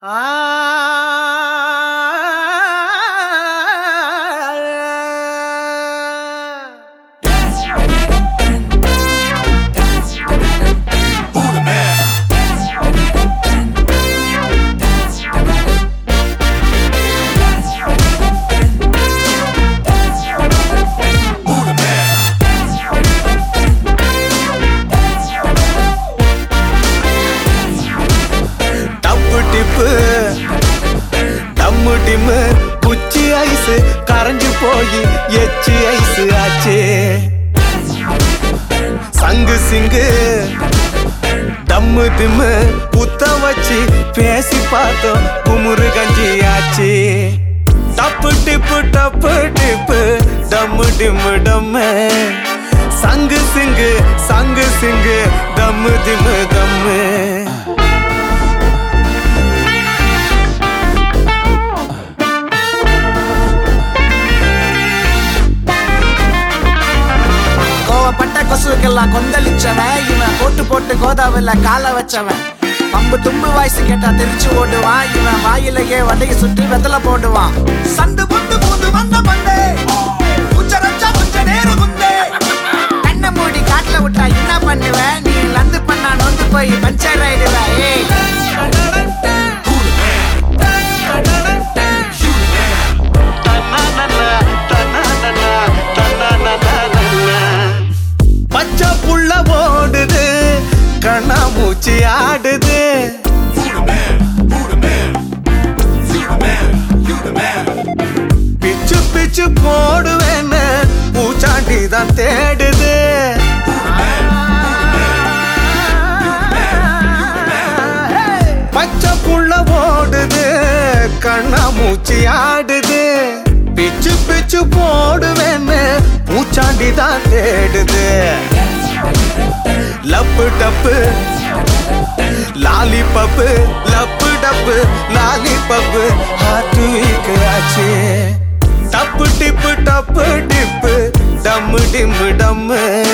டப்பு டிப்பு டம்மு டிம்மு குச்சி ஐஸ் கரைஞ்சு போய் எச்சி ஐஸ் ஆச்சு சங்கு சிங்கு டம்மு டிம்மு புத்த வச்சு பேசி பார்த்தோம் குமுறு கஞ்சி ஆச்சு டப்பு டிப்பு டப்பு டிப்பு டம்மு டிம்மு டம்மு சங்கு சிங்கு சங்கு சிங்கு டம்மு டிம்மு டம்மு கோவப்பட்ட கொசுக்கெல்லாம் கொந்தளிச்சவன் இவன் போட்டு போட்டு கோதாவில கால வச்சவன் பம்பு தும்பு வாய்ஸ் கேட்டா தெரிச்சு ஓடுவான் இவன் வாயிலேயே வடையை சுற்றி வெத்தல போடுவான் சண்டு புண்டு பூந்து வந்த பண்டே உச்சரச்சா கொஞ்ச நேரம் குந்தே கண்ணை மூடி காட்டுல விட்டா என்ன பண்ணுவேன் நீ லந்து பண்ணா நொந்து போய் பஞ்சர் ஆயிடுவேன் ஏய் பச்சை புள்ள ஓடுது கண்ணா மூச்சு ஆடுது பிச்சு பிச்சு போடுவேன்னு பூச்சாண்டி தான் தேடுது பச்சை புள்ள ஓடுது கண்ணா மூச்சு ஆடுது பிச்சு பிச்சு போடுவேன்னு பூச்சாண்டி தான் தேடுது லப்பு டப்பு லாலி பப்பு லப்பு டப்பு லாலி பப்பு ஹார்ட் வீக் ஆச்சு டப்பு டிப்பு டப்பு டிப்பு டம்மு டிம்மு டம்மு